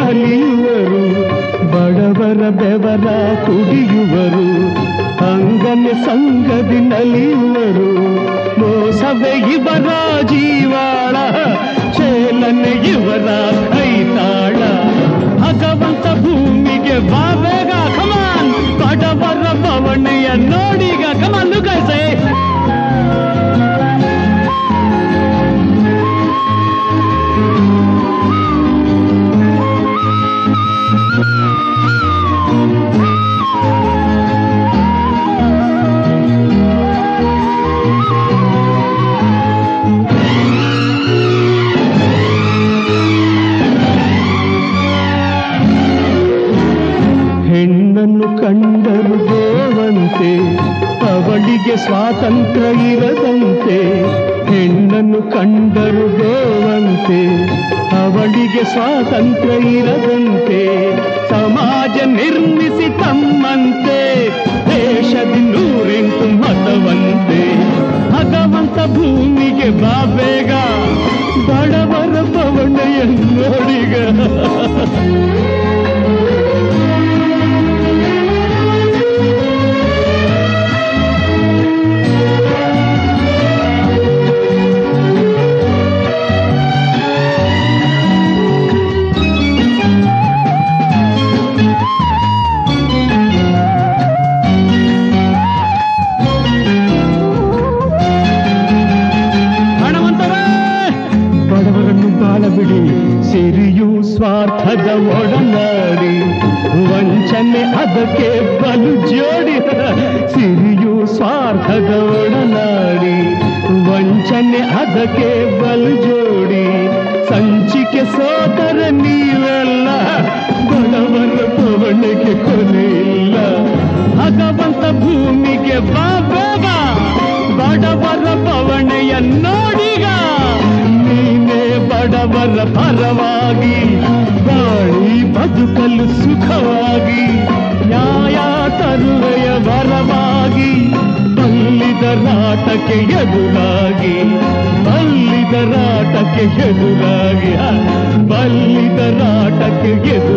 ನಲಿಯುವರು ಬಡವರ ಬೆವರ ಕುಡಿಯುವರು ಅಂಗನೆ ಸಂಗದಿ ನಲಿಯುವರು ಮೋಸವೇ ಇವರ ಜೀವಾಳ ಚೇಲನೆ ಇವರ ಕೈತಾಳ ಭಗವಂತ ಭೂಮಿಗೆ ಬಾಬೇಗ ಕಮಾನ್ ಬಡವರ ಬವಣೆಯ ನೋಡಿಗ ಕಮಾನ್ ಲುಕಾಯ್ಸೆ ಹೆಣ್ಣನ್ನು ಕಂಡರು ಗೋವಂತೆ ಅವಳಿಗೆ ಸ್ವಾತಂತ್ರ್ಯ ಇರದಂತೆ ಹೆಣ್ಣನ್ನು ಕಂಡರು ಗೋವಂತೆ ಅವಳಿಗೆ ಸ್ವಾತಂತ್ರ್ಯ ಇರದಂತೆ ಸಮಾಜ ನಿರ್ಮಿಸಿ ತಮ್ಮಂತೆ ದೇಶದ ನೂರೆಂಟು ಮತವಂತೆ ಭಗವಂತ ಭೂಮಿಗೆ ಬಾಬೇಗ ಬಡವರ ಪವಣೆಯ ನೋಡಿಗ ಹಣವಂತರೇ ಬಡವರನ್ನು ಬಾಳಬಿಡಿ ಸಿರಿಯು ಸ್ವಾರ್ಥದ ಒಡನಾಡಿ ವಂಚನೆ ಅದಕ್ಕೆ ಬಲು ಜೋಡಿ ಸಿರಿಯು ಸ್ವಾರ್ಥದ ಒಡನಾಡಿ ವಂಚನೆ ಅದಕ್ಕೆ ಬಲು ಜೋಡಿ ಸಂಚಿಕೆ ಸೋದರ ನೀವೆಲ್ಲ ಬಡವರ ಪವಣಿಗೆ ಕೊನೆ ಇಲ್ಲ ಭಗವಂತ ಭೂಮಿಗೆ ಬಾ ಬೇಗ ಬಡವರ ಪವಣೆಯ ನೋಡಿಗ ನೀನೇ ಬಡವರ ಪರವಾಗಿ ಬಾಳಿ ಬದುಕಲು ಸುಖವಾಗಿ ನ್ಯಾಯ ತರುವೆಯ ವರವಾಗಿ ಬಲ್ಲಿದರಾಟಕ್ಕೆ ಎದುರಾಗಿ ಬಲ್ಲಿದರಾಟಕ್ಕೆ ಎದುರಾಗಿ ಬಲ್ಲಿದರಾಟಕ್ಕೆ ಎದುರಾಗಿ